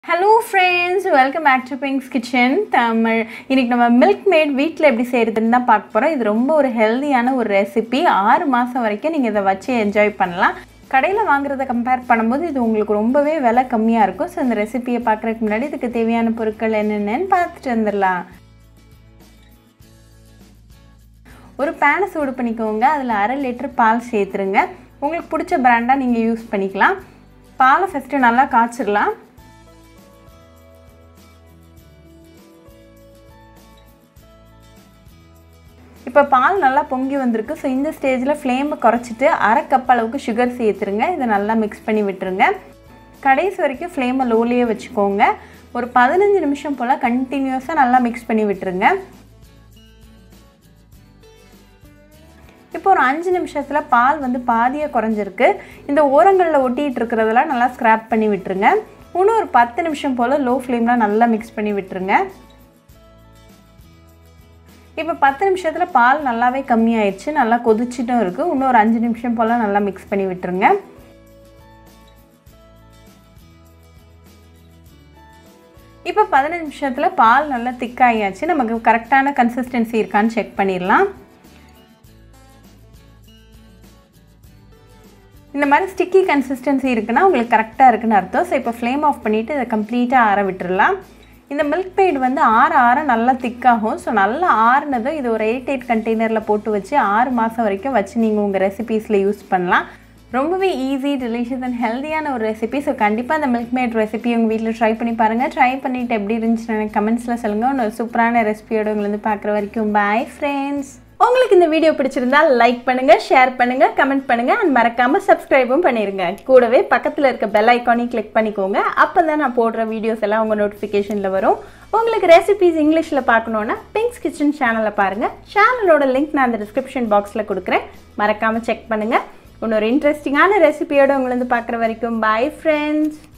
hello friends welcome back to பிங்ஸ் kitchen Tamil இன்னைக்கு நம்ம மில்க் மேட் வீட்டில் எப்படி செய்கிறதுன்னு தான் பார்க்க போகிறோம் இது ரொம்ப ஒரு ஹெல்தியான ஒரு ரெசிபி ஆறு மாதம் வரைக்கும் நீங்கள் இதை வச்சு என்ஜாய் பண்ணலாம் கடையில் வாங்குறத கம்பேர் பண்ணும்போது இது உங்களுக்கு ரொம்பவே விலை கம்மியாக இருக்கும் ஸோ இந்த ரெசிபியை பார்க்குறதுக்கு முன்னாடி இதுக்கு தேவையான பொருட்கள் என்னென்னு பார்த்துட்டு வந்துடலாம் ஒரு பேனை சூடு பண்ணிக்கோங்க அதில் அரை லிட்டர் பால் சேர்த்துருங்க உங்களுக்கு பிடிச்ச பிராண்டாக நீங்கள் யூஸ் பண்ணிக்கலாம் பாலை ஃபஸ்ட்டு நல்லா காய்ச்சிடலாம் இப்போ பால் நல்லா பொங்கி வந்திருக்கு ஸோ இந்த ஸ்டேஜில் ஃப்ளேமை குறைச்சிட்டு அரை கப் அளவுக்கு சுகர் சேர்த்துருங்க இதை நல்லா மிக்ஸ் பண்ணி விட்டுருங்க கடைசி வரைக்கும் ஃப்ளேமை லோலேயே வச்சுக்கோங்க ஒரு பதினஞ்சு நிமிஷம் போல் கண்டினியூஸாக நல்லா மிக்ஸ் பண்ணி விட்டுருங்க இப்போ ஒரு அஞ்சு நிமிஷத்தில் பால் வந்து பாதியாக குறைஞ்சிருக்கு இந்த ஓரங்களில் ஒட்டிகிட்டு இருக்கிறதெல்லாம் நல்லா ஸ்க்ராப் பண்ணி விட்டுருங்க இன்னும் ஒரு பத்து நிமிஷம் போல் லோ ஃப்ளேமில் நல்லா மிக்ஸ் பண்ணி விட்டுருங்க இப்போ பத்து நிமிஷத்தில் பால் நல்லாவே கம்மியாயிடுச்சு நல்லா கொதிச்சிட்டும் இருக்குது இன்னும் ஒரு அஞ்சு நிமிஷம் போல் நல்லா மிக்ஸ் பண்ணி விட்டுருங்க இப்போ பதினஞ்சு நிமிஷத்தில் பால் நல்லா திக்காயாச்சு நமக்கு கரெக்டான கன்சிஸ்டன்சி இருக்கான்னு செக் பண்ணிடலாம் இந்த மாதிரி ஸ்டிக்கி கன்சிஸ்டன்சி இருக்குன்னா உங்களுக்கு கரெக்டாக இருக்குன்னு அர்த்தம் ஸோ இப்போ ஃப்ளேம் ஆஃப் பண்ணிவிட்டு இதை கம்ப்ளீட்டாக ஆற விட்டுடலாம் இந்த மில்க் பெய்டு வந்து ஆற ஆற நல்லா திக்காகும் ஸோ நல்லா ஆறுனதும் இது ஒரு எயிட் எயிட் கண்டெய்னரில் போட்டு வச்சு ஆறு மாதம் வரைக்கும் வச்சு நீங்கள் உங்கள் ரெசிபீஸில் யூஸ் பண்ணலாம் ரொம்பவே ஈஸி டெலிஷியஸ் அண்ட் ஹெல்த்தியான ஒரு ரெசிபி ஸோ கண்டிப்பாக அந்த மில்க் மேட் ரெசிபி உங்கள் வீட்டில் ட்ரை பண்ணி பாருங்கள் ட்ரை பண்ணிவிட்டு எப்படி இருந்துச்சுன்னு எனக்கு கமெண்ட்ஸில் சொல்லுங்கள் ஒரு சூப்பரான ரெசிபியோட உங்களை வந்து பார்க்குற வரைக்கும் பாய் ஃப்ரெண்ட்ஸ் உங்களுக்கு இந்த வீடியோ பிடிச்சிருந்தா லைக் பண்ணுங்க ஷேர் பண்ணுங்க கமெண்ட் பண்ணுங்க அண்ட் மறக்காம சப்ஸ்கிரைபும் பண்ணிருங்க கூடவே பக்கத்தில் இருக்க பெல் ஐக்கானையும் கிளிக் பண்ணிக்கோங்க அப்போ தான் நான் போடுற வீடியோஸ் எல்லாம் உங்கள் நோட்டிஃபிகேஷனில் வரும் உங்களுக்கு ரெசிபிஸ் இங்கிலீஷில் பார்க்கணுன்னா பிங்க்ஸ் கிச்சன் சேனலை பாருங்கள் சேனலோட லிங்க் நான் அந்த டிஸ்கிரிப்ஷன் பாக்ஸில் கொடுக்குறேன் மறக்காமல் செக் பண்ணுங்கள் இன்னொரு இன்ட்ரெஸ்டிங்கான ரெசிபியோட உங்களை வந்து பார்க்குற வரைக்கும் பாய் ஃப்ரெண்ட்ஸ்